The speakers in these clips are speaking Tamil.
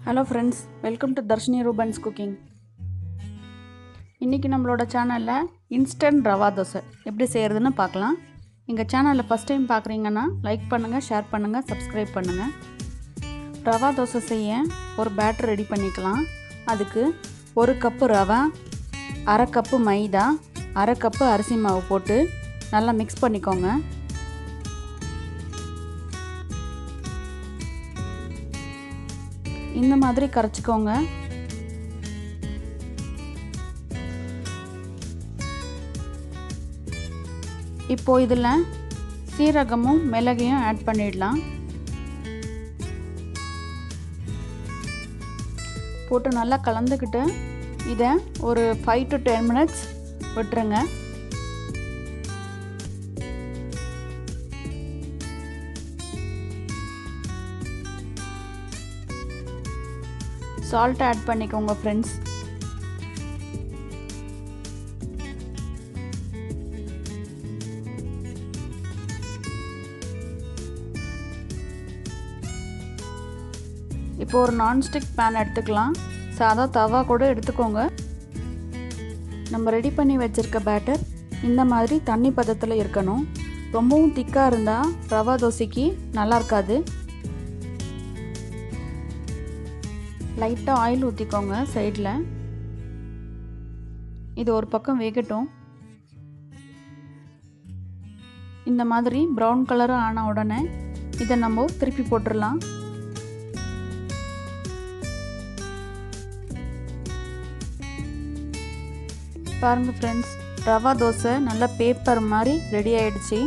hello friends welcome to Dharshini Ruban's cooking இன்றைக்கி நம்மளோட சேனலில் இன்ஸ்டன்ட் ரவா தோசை எப்படி செய்கிறதுன்னு பார்க்கலாம் எங்கள் சேனலில் ஃபஸ்ட் டைம் பார்க்குறீங்கன்னா லைக் பண்ணுங்கள் ஷேர் பண்ணுங்கள் சப்ஸ்கிரைப் பண்ணுங்கள் ரவா தோசை செய்ய ஒரு பேட்டர் ரெடி பண்ணிக்கலாம் அதுக்கு ஒரு கப்பு ரவை அரை கப்பு மைதா அரை கப்பு அரிசி மாவு போட்டு நல்லா மிக்ஸ் பண்ணிக்கோங்க இந்த மாதிரி கரைச்சிக்கோங்க இப்போ இதில் சீரகமும் மிளகையும் ஆட் பண்ணிடலாம் போட்டு நல்லா கலந்துக்கிட்டு இதை ஒரு ஃபைவ் டு டென் மினிட்ஸ் விட்டுருங்க சால்ட் ஆட் பண்ணிக்கோங்க ஃப்ரெண்ட்ஸ் இப்போ ஒரு நான்ஸ்டிக் பேன் எடுத்துக்கலாம் சாதா தவா கூட எடுத்துக்கோங்க நம்ம ரெடி பண்ணி வச்சுருக்க பேட்டர் இந்த மாதிரி தண்ணி பதத்தில் இருக்கணும் ரொம்பவும் திக்காக இருந்தால் ரவா தோசைக்கு நல்லா இருக்காது லைட்டாக ஆயில் ஊற்றிக்கோங்க சைடில் இது ஒரு பக்கம் வேகட்டும் இந்த மாதிரி ப்ரௌன் கலர் ஆன உடனே இதை நம்ம திருப்பி போட்டுடலாம் பாருங்கள் ஃப்ரெண்ட்ஸ் ரவா தோசை நல்லா பேப்பர் மாதிரி ரெடி ஆயிடுச்சு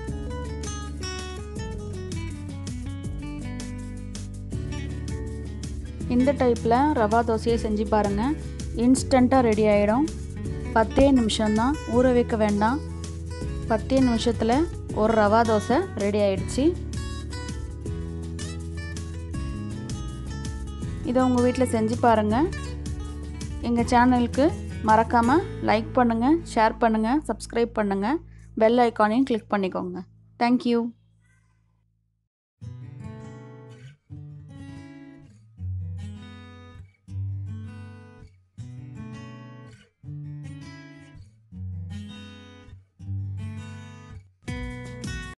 இந்த டைப்பில் ரவா தோசையை செஞ்சு பாருங்கள் இன்ஸ்டண்ட்டாக ரெடி ஆகிடும் பத்தே நிமிஷம்தான் ஊற வைக்க வேண்டாம் பத்தே நிமிஷத்தில் ஒரு ரவா தோசை ரெடி ஆயிடுச்சு இதை உங்கள் வீட்டில் செஞ்சு பாருங்கள் எங்கள் சேனலுக்கு மறக்காமல் லைக் பண்ணுங்கள் ஷேர் பண்ணுங்கள் சப்ஸ்கிரைப் பண்ணுங்கள் பெல் ஐக்கானையும் கிளிக் பண்ணிக்கோங்க தேங்க்யூ